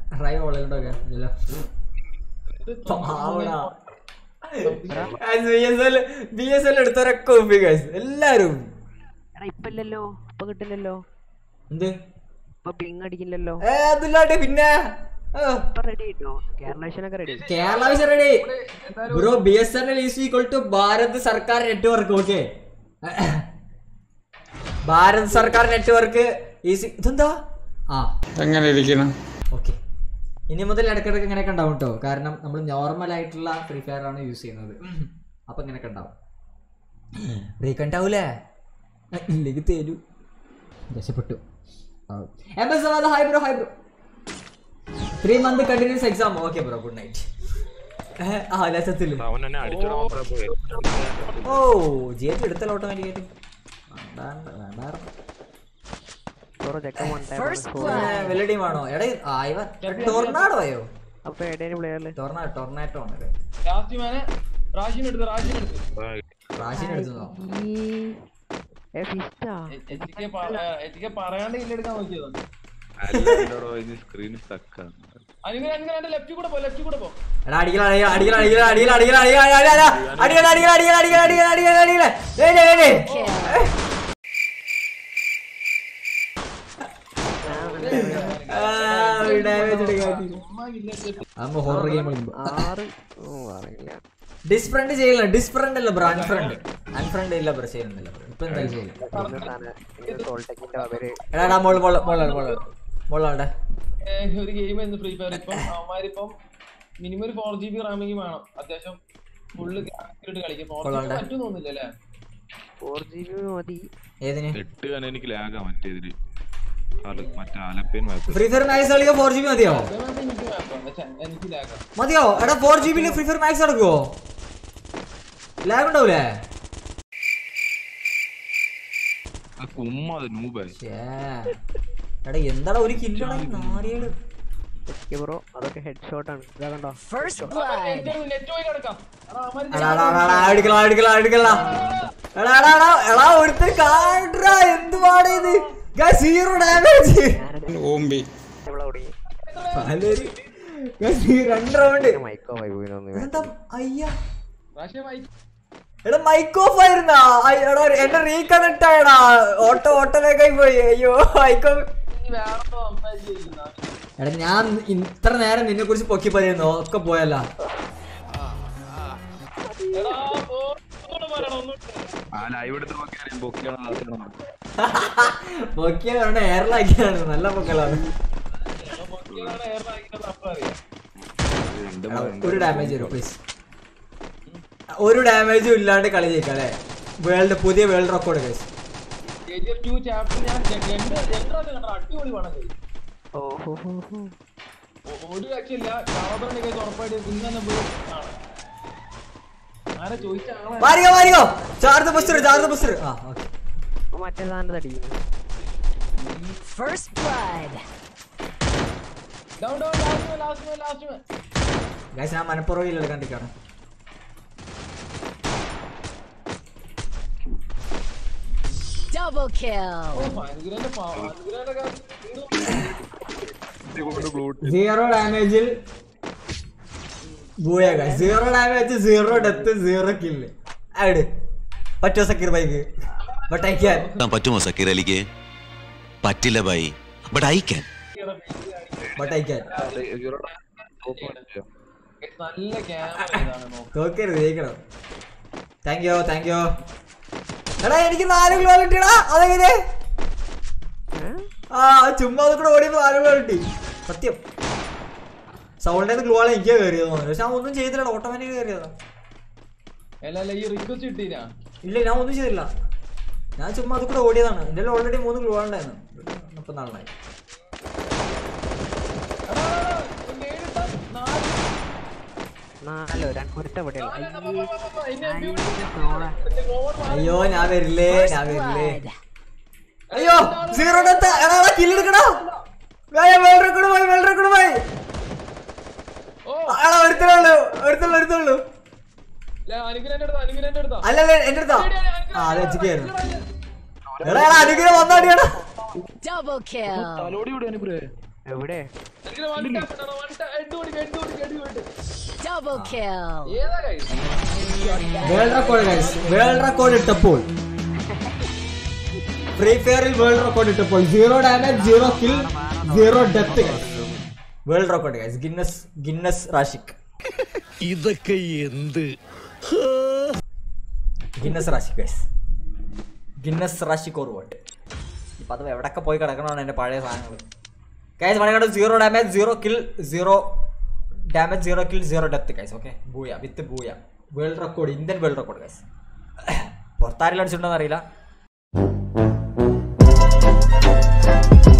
Drive ഓളലുണ്ടോ ഇല്ല പാവടാ B S L B S L എടുത്തവരൊക്കെ ഒപ്പി ഗൈസ് എല്ലാരും എടാ ഇപ്പൊ ഇല്ലല്ലോ ഇപ്പൊ കിട്ടില്ലല്ലോ എന്ത് ഇപ്പൊ പിങ് അടിക്കില്ലല്ലോ ഏ അതില്ലാണ്ട് പിന്നെ ആ, ഇപ്പൊ റെഡി ആയിട്ടോ കേരള വിഷനൊക്കെ റെഡി കേരള വിഷയം ready bro B S N L is equal to Bharat sarkar network okay Bharat sarkar network is ഇതെന്താ ആ എങ്ങനെ ഇരിക്കണം ഓക്കെ ഇനി മുതൽ ഇടയ്ക്കിടയ്ക്ക് ഇങ്ങനെയൊക്കെ ഉണ്ടാവും കേട്ടോ കാരണം നമ്മൾ നോർമൽ ആയിട്ടുള്ള ഫ്രീ ഫയർ ആണ് യൂസ് ചെയ്യുന്നത് അപ്പൊ ഇങ്ങനെയൊക്കെ ഉണ്ടാവും ബ്രേക്ക് ഉണ്ടാവൂലേ ഇല്ലെങ്കിൽ തരൂ രക്ഷപ്പെട്ടു hi bro hi bro three month continuous exam okay bro good night ആ ലക്ഷത്തില് അവൻ എന്നെ അടിച്ചോടാ മാത്രമേ പോയി ഓ ജേറ്റ് എടുത്തല്ലോ ഓട്ടോമാറ്റിക്കായിട്ട് വേണ്ടായിരുന്നു ഓരോ ചെക്കൻ വൺ ടൈം വല്ല ടീമാണോ എടാ ആ, ഇവൻ ടൊർണാഡോ ആയോ അപ്പൊ എടേന് പ്ലെയറില് ടൊർണാ ടൊർണാറ്റോ ആണ് ലാസ്റ്റ് മാനെ റാഷിനെ എടുത്ത് റാഷിനെ എടുത്ത് റാഷിനെ എടുത്തോ ഏ ഫിസ്റ്റാ എത്തിക്കെ എത്തിക്കെ പറയാണ്ട് ഇല്ലെടുക്കാൻ നോക്കിയതാണ് സ്ക്രീൻ സ്റ്റക്കാണ് അനുഗ്രഹം അനുഗ്രഹം എന്റെ ലെഫ്റ്റ് കൂടെ പോ ലെഫ്റ്റ് കൂടെ പോ എടാ അടിക്കല അടിക്കല അടിക്കല അടിക്കല അടിക്കല അടിക്കല അടിക്കല അടിക്കല അടിക്കല അടിക്കല അടിക്കല അടിക്കല അടിക്കല അടിക്കല അടിക്കല ഡേയ് ഡേയ് ഡേയ് ഡാമേജ് എടുക്കാൻ അമ്മ ഹൊറർ ഗെയിം കളിക്കുമ്പോ ആറ് ഓ അറിയില്ല ഡിസ്ഫ്രണ്ട് ചെയ്യില്ല ഡിസ്ഫ്രണ്ട് അല്ല ബ്രോ അൺഫ്രണ്ട് അൺഫ്രണ്ട് ഇല്ല ബ്രോ ചെയ്യുന്നില്ല ബ്രോ ഇപ്പൊ എന്തായാലും ചെയ്യില്ല ഇന്ന് സാധനം സോൾടെക്കിന്റെ അവര് എടാ എടാ മോള് മോള് മോളാണ് മോളാണ് മോളാണ് ഏഹ്, ഒരു ഗെയിം എന്ന് ഫ്രീ ഫയർ ഇപ്പം അവന്മാരിപ്പം മിനിമം ഒരു ഫോർ ജി ബി റാമിങ് വേണം അത്യാവശ്യം ഫുള്ള് ഇട്ട് കളിക്കും ഫോർ ജി ബി കൊള്ളാം. പറ്റും തോന്നില്ല അല്ലേ ഫോർ ജി ബി മതി ഏതിന് എട്ട് തന്നെ എനിക്ക് ലാഗാ മറ്റേതില് ആല- മറ്റേ ആലപ്പേൻ വായ്പ ഫ്രീ ഫയർ മാക്സ് കളിക്കാൻ ഫോർ ജി ബി മതിയോ അതേമാതിരി എനിക്ക് വേണം പക്ഷെ എനിക്ക് ലാഗാം മതിയോ എടാ ഫോർ ജി ബിയിൽ ഫ്രീ ഫയർ മാക്സ് നടക്കുവോ ലാഗ് ഉണ്ടാവൂലേ ഉമ്മ അത് നൂബേ ശ്ശേ. എടാ എന്താടാ ഒരു കില്ലാണ് നാരികള് ബ്രോ അതൊക്കെ ഹെഡ് ഷോട്ട് ആണ് ഇതാ കണ്ടോ നെറ്റ് പോയി കിടക്കാം എടാ, അവന്മാര് എടാ എടാ എടാ, എടാ അടിക്കല അടിക്കല അടിക്കല എടാ എടാ എടാ എടാ ഒരുത്തൻ കാണ്ടാ എന്തുവാണ് ഇത് സീറോ ഡാമേജ് ഓമ്പി ഇവിടെ തുടങ്ങി പലര് Guys, ഈ രണ്ട് റൗണ്ട് മൈക്കോ വൈ പോയി തോന്നി എന്താ അയ്യാ റാഷിയ വായി എടാ മൈക്ക് ഓഫ് ആയിരുന്നാ അയ്യ, എടാ എന്നെ റീകണക്ട് ആയടാ ഓട്ടോ ഓട്ടോയിലേക്കായി പോയി അയ്യോ മൈക്കോ നീ വേറെ എന്തോ സംസാരിച്ചിരിക്കുന്ന എടാ ഞാൻ ഇത്ര നേരം നിന്നെ കുറിച്ച് പൊക്കി പറയുന്നു ഒക്കെ പോയല്ല എടാ പോ ഒന്നുകൂടെ പറയണം ഒന്നുകൂടെ ആ ലൈവ് എടുത്ത് നോക്കിയാൽ ഞാൻ പൊക്കിയാണ് ആദ്യം പൊക്കിയ പറഞ്ഞ എയറിലാക്കിയാണ് നല്ല പൊക്കലാണ് പൊക്കിയതാണ് എയർ ആക്കിയത് അപ്പം അറിയാം എന്റെ എടാ, ഒരു ഡാമേജ് വരും പ്ലീസ് ഒരു ഡാമേജും ഇല്ലാണ്ട് കളി ജയിക്കാം അല്ലേ വേൾഡ് പുതിയ world record case K G F two chapter ഞാൻ രണ്ട് രണ്ട് പ്രാവശ്യം കണ്ടോ അടിപൊളി പണം കഴിയും ഓ ഹോ ഹോ ഹോ ഒരു രക്ഷയില്ല കാവബറിന്റെ കൈ ഉറപ്പായിട്ട് ഇന്നെ പോയി കാണാം ആരെ ചോദിച്ച ആളെ മാറിയോ മാറിയോ ചാർജ് ബസ്റ്റർ ചാർജ് ബസ്റ്റർ ആ ഓക്കെ അപ്പൊ മറ്റേ സാധനം അടിക്കുന്നു First blood. Down down last last last guys ഞാൻ മനപ്പുറവിൽ എടുക്കാണ്ടിരിക്കാണ് Double kill. ഓ അനുഗ്രഹന്റെ പാവം അനുഗ്രഹന്റെ കാര്യം സീറോ ഡാമേജിൽ booyah guys zero damage zero death zero kill add പറ്റോ Zakir bike but I can താൻ പറ്റുമോ സക്കീർ അലിക്ക് പറ്റില്ല bye but I can but I can നല്ല ക്യാമറ ഇതാണ് നോക്ക് തോക്കരുത് ജയിക്കണം താങ്ക് യു താങ്ക് യു എടാ എനിക്ക് നാല് കിലോ കിട്ടിയടാ അതെങ്ങനെ ആ ചുമ്മാ അത് കൂടെ ഓടിയപ്പോ നാല് കിലോ കിട്ടി സത്യം സൗണ്ടിൽ ഗ്ലൂ ആണ് എനിക്ക് കയറിയത് തോന്നുന്നു പക്ഷെ ഞാൻ ഒന്നും ചെയ്തില്ല ഓട്ടോമാറ്റിക് കയറിയതാ അല്ല അല്ല ഈ റിക്വസ്റ്റ് കിട്ടീനാ ഇല്ല ഞാൻ ഒന്നും ചെയ്തില്ല ഞാൻ ചുമ്മാ അത് കൂടെ ഓടിയതാണ് എൻ്റെ ഓൾറെഡി മൂന്ന് ഗ്ലൂ ഉണ്ടായിരുന്നു മുപ്പത്തി നാളിനായി എടാ, എടാ, എടാ, നേരിട്ടാ നാല് നാലോ രണ്ട് ഒരുത്ത ഇവിടെയുള്ള എന്നെ അയ്യേ എന്റെ ഗോൾ അയ്യോ ഞാൻ വരില്ലേ ഞാൻ വരില്ലേ Blood. അയ്യോ സീറോ ഡെത്ത് എടാ കില്ലെടുക്കടാ വേൾഡ് റെക്കോർഡ് പോയി വേൾഡ് റെക്കോർഡ് പോയി ഓ എടാ ഒരുത്തലുള്ളൂ ഒരുത്തുള്ളൂ ഒരുത്തുള്ളൂ അനുഗ്രഹന്റെ അടുത്താ അനുഗ്രഹന്റെ അടുത്താ അല്ലല്ല എന്റെ അടുത്താ ആ അത് വെച്ചിട്ടായിരുന്നു എടാ എടാ അനുഗ്രഹം വന്നാടിയാടാ Double kill. എവിടെ അനുഗ്രഹം ഇങ്ങനെ one tap ഇടണം, one tap, head കൊടുക്ക്, head കൊടുക്ക്, head കൊടുക്ക്. Double kill. ഏതാ guys? World record guys world record ഇട്ടപ്പോൾ ഫ്രീ ഫയറിൽ വേൾഡ് റെക്കോർഡ് ഇട്ടപ്പോൾ zero damage zero kill zero depth world record guys Guinness Guinness Rashik ഇതൊക്കെ എന്ത് Guinness Rashik guys Guinness Rashik or what ഇപ്പം അത് എവിടെയൊക്കെ പോയി കിടക്കണമാണ് എൻ്റെ പഴയ സാധനങ്ങൾ ഗൈസ് മണി കണ്ടു zero damage zero kill zero damage zero kill zero depth guys okay booyah with booyah world record Indian world record guys പുറത്താരെല്ലാം അടിച്ചിട്ടുണ്ടോ അറിയില്ല